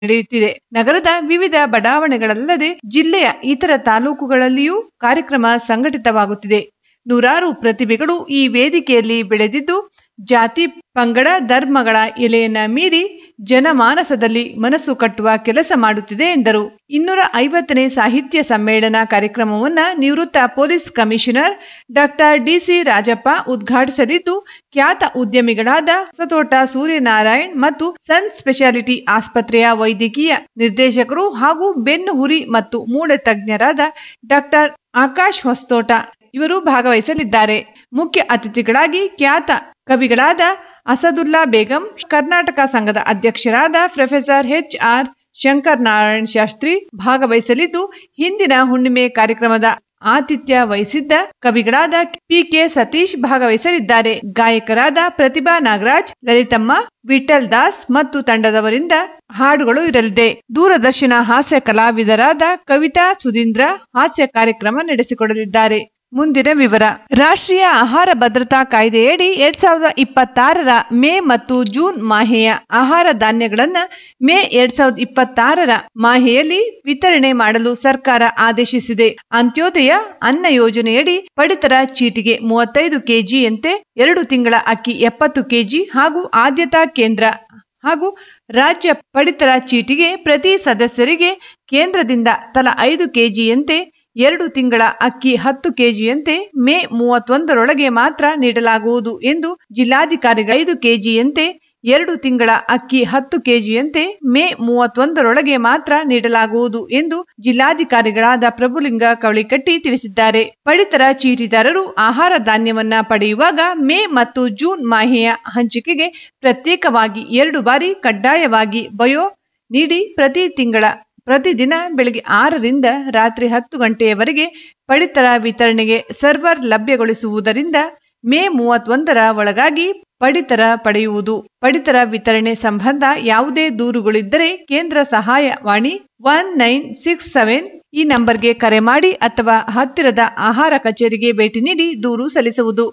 ನಡೆಯುತ್ತಿದೆ ನಗರದ ವಿವಿಧ ಬಡಾವಣೆಗಳಲ್ಲದೆ ಜಿಲ್ಲೆಯ ಇತರ ತಾಲೂಕುಗಳಲ್ಲಿಯೂ ಕಾರ್ಯಕ್ರಮ ಸಂಘಟಿತವಾಗುತ್ತಿದೆ ನೂರಾರು ಪ್ರತಿಭೆಗಳು ಈ ವೇದಿಕೆಯಲ್ಲಿ ಬೆಳೆದಿದ್ದು ಜಾತಿ ಪಂಗಡ ಧರ್ಮಗಳ ಎಲೆಯನ್ನ ಮೀರಿ ಜನಮಾನಸದಲ್ಲಿ ಮನಸ್ಸು ಕಟ್ಟುವ ಕೆಲಸ ಮಾಡುತ್ತಿದೆ ಎಂದರು ಇನ್ನೂರ ಐವತ್ತನೇ ಸಾಹಿತ್ಯ ಸಮ್ಮೇಳನ ಕಾರ್ಯಕ್ರಮವನ್ನ ನಿವೃತ್ತ police commissioner doctor D C Rajappa ಉದ್ಘಾಟಿಸಲಿದ್ದು ಖ್ಯಾತ ಉದ್ಯಮಿಗಳಾದ ಹೊಸತೋಟ ಸೂರ್ಯನಾರಾಯಣ್ ಮತ್ತು ಸನ್ ಸ್ಪೆಷಾಲಿಟಿ ಆಸ್ಪತ್ರೆಯ ವೈದ್ಯಕೀಯ ನಿರ್ದೇಶಕರು ಹಾಗೂ ಬೆನ್ನು ಹುರಿ ಮತ್ತು ಮೂಳೆ ತಜ್ಞರಾದ ಡಾಕ್ಟರ್ ಆಕಾಶ್ ಹೊಸತೋಟ ಇವರು ಭಾಗವಹಿಸಲಿದ್ದಾರೆ ಮುಖ್ಯ ಅತಿಥಿಗಳಾಗಿ ಖ್ಯಾತ ಕವಿಗಳಾದ ಅಸದುಲ್ಲಾ ಬೇಗಂ ಕರ್ನಾಟಕ ಸಂಘದ ಅಧ್ಯಕ್ಷರಾದ professor H R Shankar Narayan Shastri ಭಾಗವಹಿಸಲಿದ್ದು ಹಿಂದಿನ ಹುಣ್ಣಿಮೆ ಕಾರ್ಯಕ್ರಮದ ಆತಿಥ್ಯ ವಹಿಸಿದ್ದ ಕವಿಗಳಾದ ಪಿಕೆ ಸತೀಶ್ ಭಾಗವಹಿಸಲಿದ್ದಾರೆ ಗಾಯಕರಾದ ಪ್ರತಿಭಾ ನಾಗರಾಜ್ ಲಲಿತಮ್ಮ ವಿಠಲ್ ದಾಸ್ ಮತ್ತು ತಂಡದವರಿಂದ ಹಾಡುಗಳು ಇರಲಿದೆ ದೂರದರ್ಶನ ಹಾಸ್ಯ ಕಲಾವಿದರಾದ ಕವಿತಾ ಸುಧೀಂದ್ರ ಹಾಸ್ಯ ಕಾರ್ಯಕ್ರಮ ನಡೆಸಿಕೊಡಲಿದ್ದಾರೆ ಮುಂದಿನ ವಿವರ ರಾಷ್ಟ್ರೀಯ ಆಹಾರ ಭದ್ರತಾ ಕಾಯ್ದೆಯಡಿ ಎರಡ್ ಸಾವಿರದ ಇಪ್ಪತ್ತಾರರ ಮೇ ಮತ್ತು ಜೂನ್ ಮಾಹೆಯ ಆಹಾರ ಧಾನ್ಯಗಳನ್ನ ಮೇ ಎರಡ್ ಸಾವಿರದ ಇಪ್ಪತ್ತಾರರ ಮಾಹೆಯಲ್ಲಿ ವಿತರಣೆ ಮಾಡಲು ಸರ್ಕಾರ ಆದೇಶಿಸಿದೆ ಅಂತ್ಯೋದಯ ಅನ್ನ ಯೋಜನೆಯಡಿ ಪಡಿತರ ಚೀಟಿಗೆ ಮೂವತ್ತೈದು ಕೆಜಿಯಂತೆ ಎರಡು ತಿಂಗಳ ಅಕ್ಕಿ ಎಪ್ಪತ್ತು ಕೆಜಿ ಹಾಗೂ ಆದ್ಯತಾ ಕೇಂದ್ರ ಹಾಗೂ ರಾಜ್ಯ ಪಡಿತರ ಚೀಟಿಗೆ ಪ್ರತಿ ಸದಸ್ಯರಿಗೆ ಕೇಂದ್ರದಿಂದ ತಲಾ ಐದು ಕೆಜಿಯಂತೆ ಎರಡು ತಿಂಗಳ ಅಕ್ಕಿ ಹತ್ತು ಕೆಜಿಯಂತೆ ಮೇ ಮೂವತ್ತೊಂದರೊಳಗೆ ಮಾತ್ರ ನೀಡಲಾಗುವುದು ಎಂದು ಜಿಲ್ಲಾಧಿಕಾರಿಗಳು ಐದು ಕೆಜಿಯಂತೆ ಎರಡು ತಿಂಗಳ ಅಕ್ಕಿ ಹತ್ತು ಕೆಜಿಯಂತೆ ಮೇ ಮೂವತ್ತೊಂದರೊಳಗೆ ಮಾತ್ರ ನೀಡಲಾಗುವುದು ಎಂದು ಜಿಲ್ಲಾಧಿಕಾರಿಗಳಾದ ಪ್ರಭುಲಿಂಗ ಕವಳಿಕಟ್ಟಿ ತಿಳಿಸಿದ್ದಾರೆ ಪಡಿತರ ಚೀಟಿದಾರರು ಆಹಾರ ಧಾನ್ಯವನ್ನ ಪಡೆಯುವಾಗ ಮೇ ಮತ್ತು ಜೂನ್ ಮಾಹೆಯ ಹಂಚಿಕೆಗೆ ಪ್ರತ್ಯೇಕವಾಗಿ ಎರಡು ಬಾರಿ ಕಡ್ಡಾಯವಾಗಿ ಬಯೋ ನೀಡಿ ಪ್ರತಿ ತಿಂಗಳ ಪ್ರತಿದಿನ ಬೆಳಗ್ಗೆ ಆರರಿಂದ ರಾತ್ರಿ ಹತ್ತು ಗಂಟೆಯವರೆಗೆ ಪಡಿತರ ವಿತರಣೆಗೆ ಸರ್ವರ್ ಲಭ್ಯಗೊಳಿಸುವುದರಿಂದ ಮೇ ಮೂವತ್ತೊಂದರ ಒಳಗಾಗಿ ಪಡಿತರ ಪಡೆಯುವುದು ಪಡಿತರ ವಿತರಣೆ ಸಂಬಂಧ ಯಾವುದೇ ದೂರುಗಳಿದ್ದರೆ ಕೇಂದ್ರ ಸಹಾಯವಾಣಿ ಒನ್ ನೈನ್ ಸಿಕ್ಸ್ ಸೆವೆನ್ ಈ ನಂಬರ್ಗೆ ಕರೆ ಮಾಡಿ ಅಥವಾ ಹತ್ತಿರದ ಆಹಾರ ಕಚೇರಿಗೆ ಭೇಟಿ ನೀಡಿ ದೂರು ಸಲ್ಲಿಸುವುದು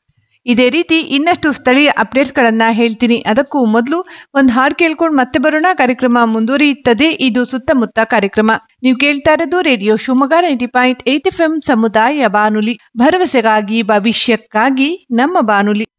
ಇದೇ ರೀತಿ ಇನ್ನಷ್ಟು ಸ್ಥಳೀಯ ಅಪ್ಡೇಟ್ಸ್ಗಳನ್ನ ಹೇಳ್ತೀನಿ ಅದಕ್ಕೂ ಮೊದಲು ಒಂದು ಹಾಡು ಕೇಳ್ಕೊಂಡು ಮತ್ತೆ ಬರೋಣ ಕಾರ್ಯಕ್ರಮ ಮುಂದುವರಿಯುತ್ತದೆ ಇದು ಸುತ್ತಮುತ್ತ ಕಾರ್ಯಕ್ರಮ ನೀವು ಕೇಳ್ತಾ ಇರೋದು radio Shivamogga ninety point eight F M ಸಮುದಾಯ ಬಾನುಲಿ ಭರವಸೆಗಾಗಿ ಭವಿಷ್ಯಕ್ಕಾಗಿ ನಮ್ಮ ಬಾನುಲಿ